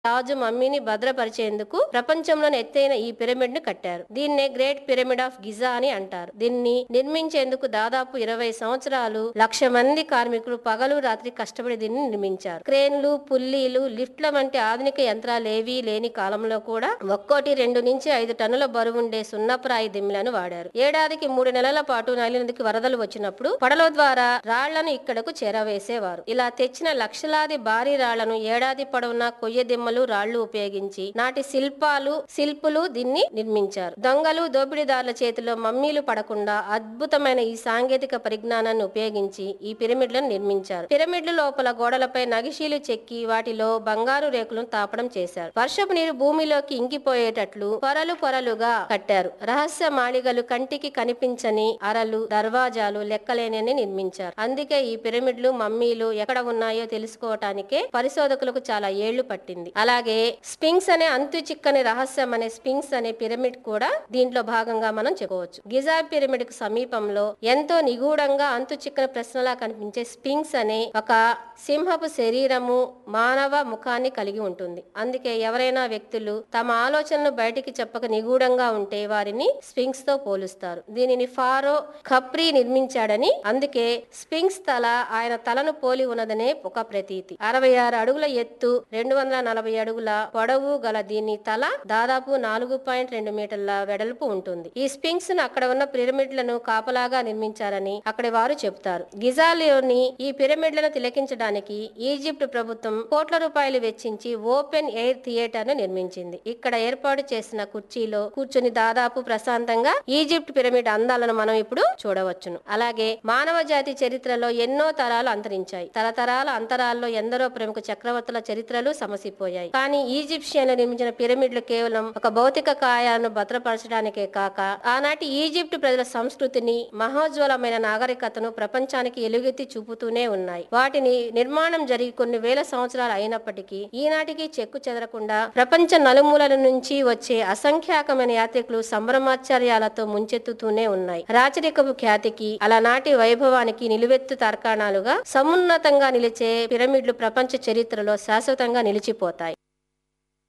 రాజు మమ్మీని భద్రపరిచేందుకు ప్రపంచంలోని ఎత్తైన ఈ పిరమిడ్ ను కట్టారు దీన్నే గ్రేట్ పిరమిడ్ ఆఫ్ గిజా అని అంటారు దీన్ని నిర్మించేందుకు దాదాపు ఇరవై సంవత్సరాలు లక్ష మంది కార్మికులు పగలు రాత్రి కష్టపడి దీన్ని నిర్మించారు క్రేన్లు పుల్లీలు లిఫ్ట్ల వంటి ఆధునిక యంత్రాలు ఏవీ లేని కాలంలో కూడా ఒక్కోటి రెండు నుంచి ఐదు టన్నుల బరువుండే సున్నప్రాయి దిమ్మిలను వాడారు ఏడాదికి మూడు నెలల పాటు నైలు నదికి వరదలు వచ్చినప్పుడు పడవ ద్వారా రాళ్లను ఇక్కడకు చేరవేసేవారు ఇలా తెచ్చిన లక్షలాది భారీ రాళ్లను ఏడాది పొడవునా కొయ్య దిమ్మలు రాళ్లు ఉపయోగించి నాటి శిల్పాలు శిల్పులు దీన్ని నిర్మించారు దొంగలు దోపిడీదారుల చేతిలో మమ్మీలు పడకుండా అద్భుతమైన ఈ సాంకేతిక పరిజ్ఞానాన్ని ఉపయోగించి ఈ పిరమిడ్లను నిర్మించారు పిరమిడ్ల లోపల గోడలపై నగిషీలు చెక్కి వాటిలో బంగారు రేకులను తాపడం చేశారు వర్షపు నీరు భూమిలోకి ఇంకిపోయేటట్లు పొరలు పొరలుగా కట్టారు రహస్య మాళిగలు కంటికి కనిపించని అరలు దర్వాజాలు లెక్కలేనని నిర్మించారు అందుకే ఈ పిరమిడ్లు మమ్మీలు ఎక్కడ ఉన్నాయో తెలుసుకోవటానికే పరిశోధకులకు చాలా ఏళ్లు పట్టింది అలాగే స్పింక్స్ అనే అంతు చిక్కని రహస్యం అనే స్పింక్స్ అనే పిరమిడ్ కూడా దీంట్లో భాగంగా మనం చెప్పుకోవచ్చు గిజా పిరమిడ్ కు సమీపంలో ఎంతో నిగూఢంగా అంతు చిక్కని ప్రశ్నలా కనిపించే స్పింక్స్ అనే ఒక సింహపు శరీరము మానవ ముఖాన్ని కలిగి ఉంటుంది అందుకే ఎవరైనా వ్యక్తులు తమ ఆలోచనలు బయటికి చెప్పక నిగూఢంగా ఉంటే వారిని స్పింక్స్ తో పోలుస్తారు దీనిని ఫారో ఖప్రీ నిర్మించాడని అందుకే స్పింక్స్ తల ఆయన తలను పోలి ఉన్నదనే ఒక ప్రతీతి అరవై ఆరు అడుగుల ఎత్తు రెండు వందల నలభై అడుగుల పొడవు గల దీని తల దాదాపు నాలుగు పాయింట్ రెండు మీటర్ల వెడల్పు ఉంటుంది ఈ స్పింక్స్ ను అక్కడ ఉన్న పిరమిడ్లను కాపలాగా నిర్మించారని అక్కడి వారు చెబుతారు గిజాలోని ఈ పిరమిడ్లను తిలకించడానికి ఈజిప్ట్ ప్రభుత్వం కోట్ల రూపాయలు వెచ్చించి ఓపెన్ ఎయిర్ థియేటర్ ను నిర్మించింది ఇక్కడ ఏర్పాటు చేసిన కుర్చీలో కూర్చుని దాదాపు ప్రశాంతంగా ఈజిప్ట్ పిరమిడ్ అందాలను మనం ఇప్పుడు చూడవచ్చును అలాగే మానవ జాతి చరిత్రలో ఎన్నో తరాలు అంతరించాయి తరతరాల అంతరాల్లో ఎందరో ప్రముఖ చక్రవర్తుల చరిత్రలు సమసిపోయాయి కానీ ఈజిప్షియన్లు నిర్మించిన పిరమిడ్లు కేవలం ఒక భౌతిక కాయాలను భద్రపరచడానికే కాక ఆనాటి ఈజిప్ట్ ప్రజల సంస్కృతిని మహోజ్వలమైన నాగరికతను ప్రపంచానికి ఎలుగెత్తి చూపుతూనే ఉన్నాయి వాటిని నిర్మాణం జరిగి కొన్ని వేల సంవత్సరాలు అయినప్పటికీ ఈనాటికి చెక్కు చెదరకుండా ప్రపంచ నలుమూలల నుంచి వచ్చే అసంఖ్యాకమైన యాత్రికులు సంభ్రమాచార్యాలతో ముంచెత్తుతూనే ఉన్నాయి రాచరికపు ఖ్యాతికి అలనాటి వైభవానికి నిలువెత్తు తర్కాణాలుగా సమున్నతంగా నిలిచే పిరమిడ్లు ప్రపంచ చరిత్రలో శాశ్వతంగా నిలిచిపోతాయి